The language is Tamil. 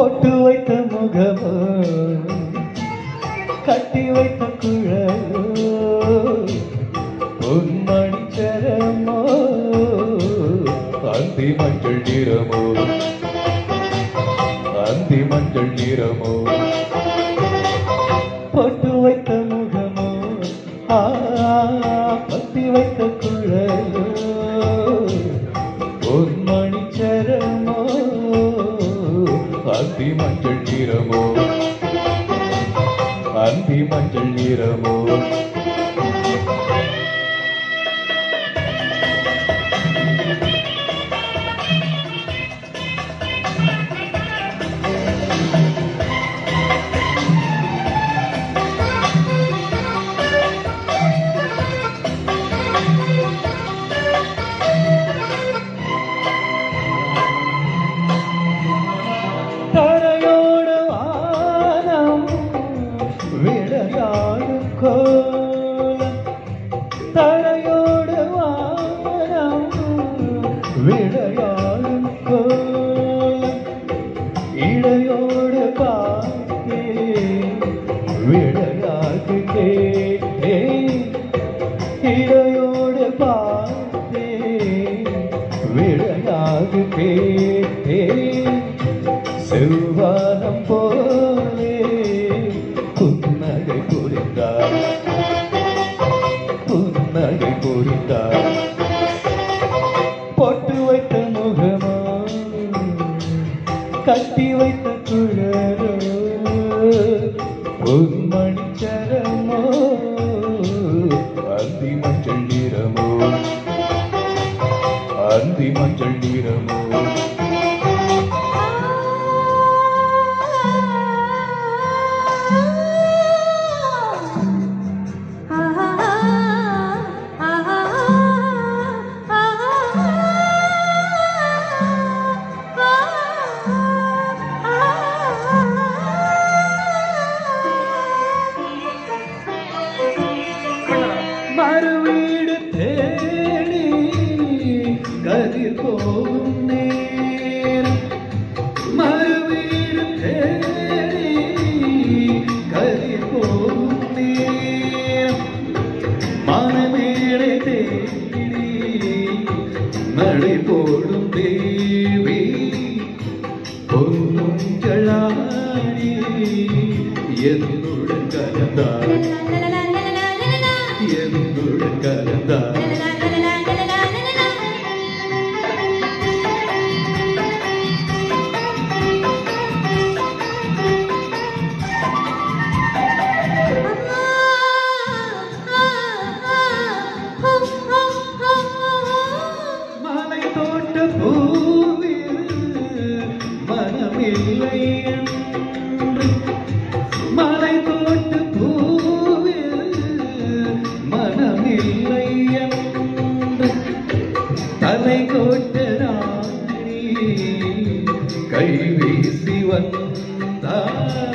பொட்டு வைத்த முகமோ கட்டி வைத்த குழலோ பொன்மணி சரமோ அந்தி மஞ்சள் நிறமோ அந்தி மஞ்சள் நிறமோ பொட்டு வைத்த முகமோ ஆ பத்தி வைத்த குழலோ பொன்மணி சரமோ அந்தி மஞ்சள் நிறமோ அந்தி மஞ்சள் நிறமோ தரையோடு வானம் விளையாடும் கோலம் தரையோடு வானம் விளையாடும் கோலம் இடையோடு பார்த்தே விளையாட்டு கேட்டேன் இடையோடு பார்த்தே விளையாடு கேட்டேன் செவ்வானம் போலே புன்னகை புரிந்தார் புன்னகை புரிந்தார் பொட்டு வைத்த முகமோ கட்டி வைத்த குழலோ பொன்மணி சரமோ அந்தி மஞ்சள் நிறமோ அந்தி மஞ்சள் நிறமோ மறுவீடு தேடி கதிர் போகும் நேரம் மறுவீடு தேடி கதிர் போகும் நேரம் மனமேடை தேடி நடை போடும் தேவி பொன்னுங்களாடி என்னுடன் கலந்தார் என்னுடன் கலந்தார் மலை தோட்ட பூவில் மனமில்லை என்று மலை தோட்ட பூவில் மனமில்லை என்று தலை கோட்ட ராணி கை வீசி வந்தார்